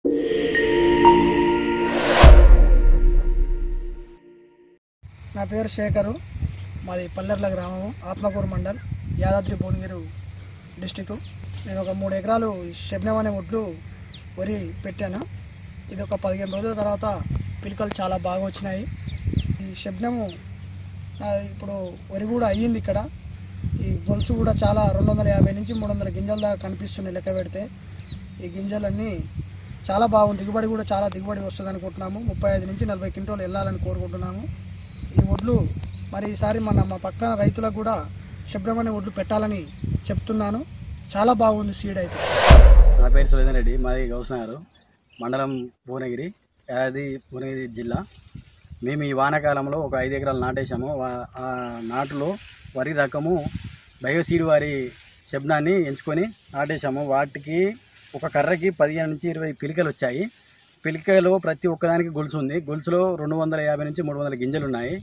నా పేరు శేఖరు మాది పల్లెర్ల గ్రామము ఆత్మకూరు మండల్ యాదాద్రి భువనగిరి డిస్టిక్ నేను ఒక మూడు ఎకరాలు శబ్నం అనే ఒడ్లు వరి పెట్టాను ఇది ఒక పదిహేను రోజుల తర్వాత పిలకలు చాలా బాగా వచ్చినాయి ఈ శబ్నము ఆ, ఇప్పుడు వరి కూడా అయ్యింది ఇక్కడ ఈ గొలుసు కూడా చాలా రెండు వందల యాభై నుంచి మూడు వందల గింజల దాకా కనిపిస్తున్నాయి లెక్క పెడితే ఈ గింజలన్నీ చాలా బాగుంది దిగుబడి కూడా చాలా దిగుబడి వస్తుంది అనుకుంటున్నాము ముప్పై ఐదు నుంచి నలభై క్వింటాలు వెళ్ళాలని కోరుకుంటున్నాము ఈ వడ్లు మరి ఈసారి మన మా పక్కన రైతులకు కూడా శుభ్రమైన వడ్లు పెట్టాలని చెప్తున్నాను చాలా బాగుంది సీడ్ అయితే నా పేరు సురేందర్ రెడ్డి మాది గౌసనగర్ మండలం భువనగిరి యాదాద్రి భువనగిరి జిల్లా మేము ఈ వానాకాలంలో ఒక ఐదు ఎకరాలు నాటేశాము వా- ఆ నాటులో వరి రకము బయోసీడ్ వారి శబ్నాన్ని ఎంచుకొని నాటేశాము వాటికి ఒక కర్రకి పదిహేను నుంచి ఇరవై పిలికలు వచ్చాయి పిలికలో ప్రతి ఒక్కదానికి గొలుసు ఉంది గొలుసులో రెండు వందల యాభై నుంచి మూడు వందల గింజలు ఉన్నాయి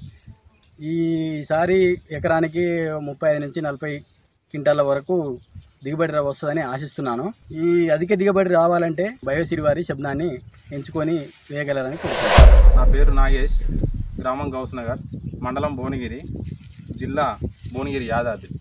ఈసారి ఎకరానికి ముప్పై ఐదు నుంచి నలభై క్వింటాల వరకు దిగుబడి రా- వస్తుందని ఆశిస్తున్నాను ఈ అధిక దిగుబడి రావాలంటే బయోసిరి వారి శబ్దాన్ని ఎంచుకొని వేయగలరని కోరుతున్నాను నా పేరు నాగేష్ గ్రామం గౌస్నగర్ మండలం భువనగిరి జిల్లా భువనగిరి యాదాద్రి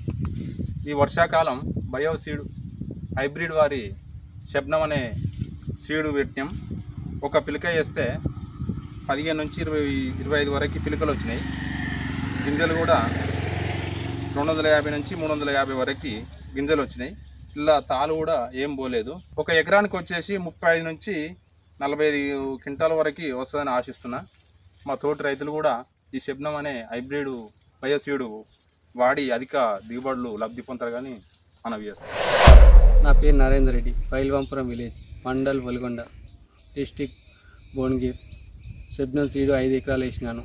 ఈ వర్షాకాలం బయో సీడ్ హైబ్రిడ్ వారి శబ్నం అనే సీడు పెట్టాం ఒక పిలక వేస్తే పదిహేను నుంచి ఇరవై ఇరవై ఐదు వరకు పిలకలు వచ్చినాయి గింజలు కూడా రెండు వందల యాభై నుంచి మూడు వందల యాభై వరకు గింజలు వచ్చినాయి ఇలా తాలు కూడా ఏం పోలేదు ఒక ఎకరానికి వచ్చేసి ముప్పై ఐదు నుంచి నలభై ఐదు క్వింటాల వరకు వస్తుందని ఆశిస్తున్నా మా తోటి రైతులు కూడా ఈ శబ్నం అనే హైబ్రిడ్ బయోసీడు వాడి అధిక దిగుబడులు లబ్ధి పొందుతారు కానీ మనవి చేస్తాం నా పేరు నరేందర్ రెడ్డి పైల్వాంపురం విలేజ్ మండల్ వల్గొండ డిస్టిక్ భువనగిర్ సెబ్నల్ సీడు ఐదు ఎకరాలు వేసినాను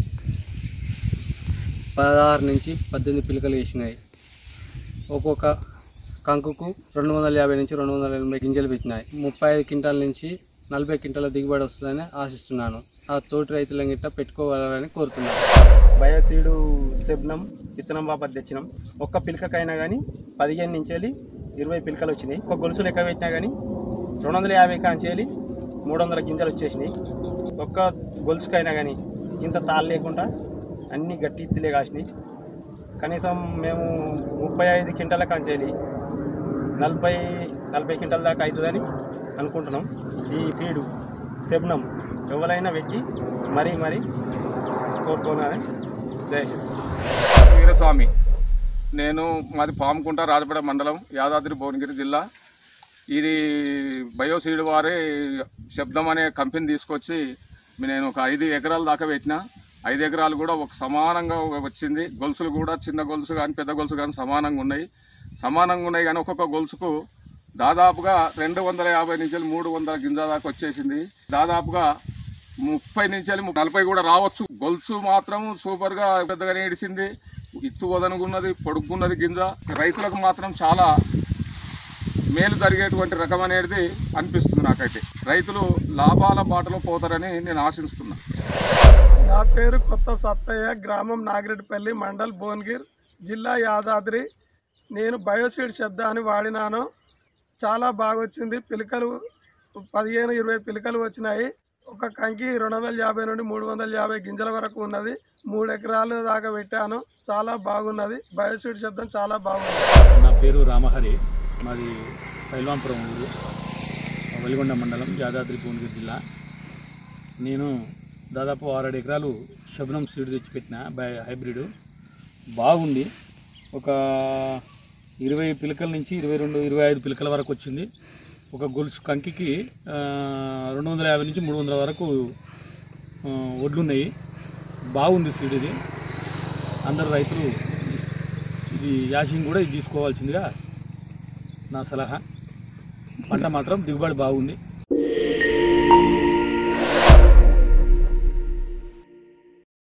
పదహారు నుంచి పద్దెనిమిది పిలకలు వేసినాయి ఒక్కొక్క కంకుకు రెండు వందల యాభై నుంచి రెండు వందల ఎనభై గింజలు పెట్టినాయి ముప్పై ఐదు క్వింటాల నుంచి నలభై క్వింటాల దిగుబడి వస్తుందని ఆశిస్తున్నాను ఆ తోటి రైతుల గిట్ట పెట్టుకోవాలని కోరుతున్నాను బయోసీడు సెబ్నం విత్తనం బాపతి తెచ్చినాం ఒక్క పిలకకైనా కానీ పదిహేను నుంచి వెళ్ళి ఇరవై పిలకలు వచ్చినాయి ఒక్క గొలుసు లెక్క పెట్టినా కానీ రెండు వందల యాభై కాంచి వెళ్ళి మూడు వందల గింజలు వచ్చేసినాయి ఒక్క గొలుసుకైనా కానీ ఇంత తాళ్ళు లేకుండా అన్ని గట్టి ఇత్తులే కాసినాయి కనీసం మేము ముప్పై ఐదు క్వింటాల కాంచి వెళ్ళి నలభై నలభై క్వింటాల దాకా అవుతుందని అనుకుంటున్నాం ఈ సీడు సెబ్నం ఎవరైనా వెక్కి మరీ మరీ కోరుకోనని దయచేసి వీరస్వామి నేను మాది పాముకుంట రాజపేట మండలం యాదాద్రి భువనగిరి జిల్లా ఇది బయోసీడ్ వారే శబ్దం అనే కంపెనీ తీసుకొచ్చి నేను ఒక ఐదు ఎకరాల దాకా పెట్టిన ఐదు ఎకరాలు కూడా ఒక సమానంగా వచ్చింది గొలుసులు కూడా చిన్న గొలుసు కానీ పెద్ద గొలుసు కానీ సమానంగా ఉన్నాయి సమానంగా ఉన్నాయి కానీ ఒక్కొక్క గొలుసుకు దాదాపుగా రెండు వందల యాభై నుంచి మూడు వందల గింజ దాకా వచ్చేసింది దాదాపుగా ముప్పై నుంచి వెళ్ళి నలభై కూడా రావచ్చు గొలుసు మాత్రం సూపర్ గా పెద్దగానే ఇడిసింది ఇత్తు వదనుకున్నది పొడుగున్నది గింజ రైతులకు మాత్రం చాలా మేలు జరిగేటువంటి రకం అనేది అనిపిస్తుంది నాకైతే రైతులు లాభాల బాటలో పోతారని నేను ఆశిస్తున్నా నా పేరు కొత్త సత్తయ్య గ్రామం నాగిరెడ్డిపల్లి మండల్ భువనగిర్ జిల్లా యాదాద్రి నేను బయోసీడ్ శబ్దాన్ని వాడినాను చాలా బాగా వచ్చింది పిలకలు పదిహేను ఇరవై పిలకలు వచ్చినాయి ఒక కంకి రెండు వందల యాభై నుండి మూడు వందల యాభై గింజల వరకు ఉన్నది మూడు ఎకరాలు దాకా పెట్టాను చాలా బాగున్నది బయోసీడ్ శబ్దం చాలా బాగుంది నా పేరు రామహరి మాది పైల్వాంపురం ఊరు వెలిగొండ మండలం యాదాద్రి భువనగిరి జిల్లా నేను దాదాపు ఆరేడు ఎకరాలు శబనం సీడ్ తెచ్చిపెట్టిన బై హైబ్రిడ్ బాగుంది ఒక ఇరవై పిలకల నుంచి ఇరవై రెండు ఇరవై ఐదు పిలకల వరకు వచ్చింది ఒక గొలుసు కంకికి ఆ, రెండు వందల యాభై నుంచి మూడు వందల వరకు ఆ, వడ్లున్నాయి బాగుంది సీడ్ ఇది అందరు రైతులు ఇది యాసింగ్ కూడా ఇది తీసుకోవాల్సిందిగా నా సలహా పంట మాత్రం దిగుబడి బాగుంది